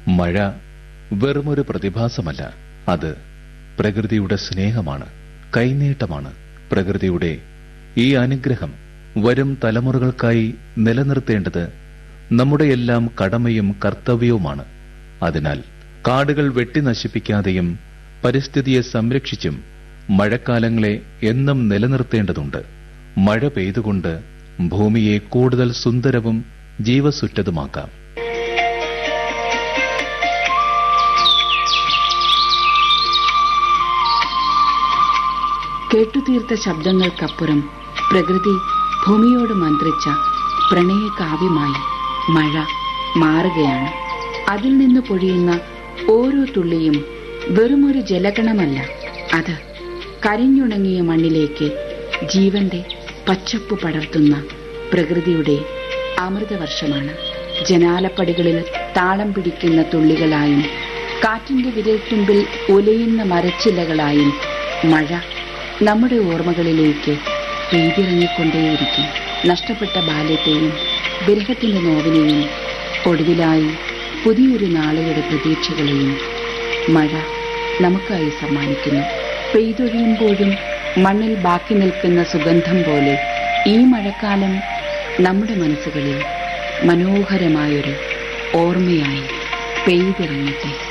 മഴ വെറുമൊരു പ്രതിഭാസമല്ല അത് പ്രകൃതിയുടെ സ്നേഹമാണ് കൈനീട്ടമാണ് പ്രകൃതിയുടെ ഈ അനുഗ്രഹം വരും തലമുറകൾക്കായി നിലനിർത്തേണ്ടത് നമ്മുടെയെല്ലാം കടമയും കർത്തവ്യവുമാണ് അതിനാൽ കാടുകൾ വെട്ടി നശിപ്പിക്കാതെയും പരിസ്ഥിതിയെ സംരക്ഷിച്ചും മഴക്കാലങ്ങളെ എന്നും നിലനിർത്തേണ്ടതുണ്ട് മഴ പെയ്തുകൊണ്ട് ഭൂമിയെ കൂടുതൽ സുന്ദരവും ജീവസുറ്റതുമാക്കാം കേട്ടുതീർത്ത ശബ്ദങ്ങൾക്കപ്പുറം പ്രകൃതി ഭൂമിയോട് മന്ത്രിച്ച പ്രണയകാവ്യമായി മഴ മാറുകയാണ് അതിൽ നിന്ന് പൊഴിയുന്ന ഓരോ തുള്ളിയും വെറുമൊരു ജലഗണമല്ല അത് കരിഞ്ഞുണങ്ങിയ മണ്ണിലേക്ക് ജീവന്റെ പച്ചപ്പ് പടർത്തുന്ന പ്രകൃതിയുടെ അമൃതവർഷമാണ് ജനാലപ്പടികളിൽ താളം പിടിക്കുന്ന തുള്ളികളായും കാറ്റിന്റെ വിരൽത്തുമ്പിൽ ഉലയുന്ന മരച്ചില്ലകളായും മഴ നമ്മുടെ ഓർമ്മകളിലേക്ക് പെയ്തിറങ്ങിക്കൊണ്ടേയിരിക്കും നഷ്ടപ്പെട്ട ബാല്യത്തെയും വിരഹത്തിന്റെ നോവിനെയും ഒടുവിലായി പുതിയൊരു നാളെയുടെ പ്രതീക്ഷകളെയും മഴ നമുക്കായി സമ്മാനിക്കുന്നു പെയ്തൊഴിയുമ്പോഴും മണ്ണിൽ ബാക്കി നിൽക്കുന്ന സുഗന്ധം പോലെ ഈ മഴക്കാലം നമ്മുടെ മനസ്സുകളിൽ മനോഹരമായൊരു ഓർമ്മയായി പെയ്തിറങ്ങട്ടെ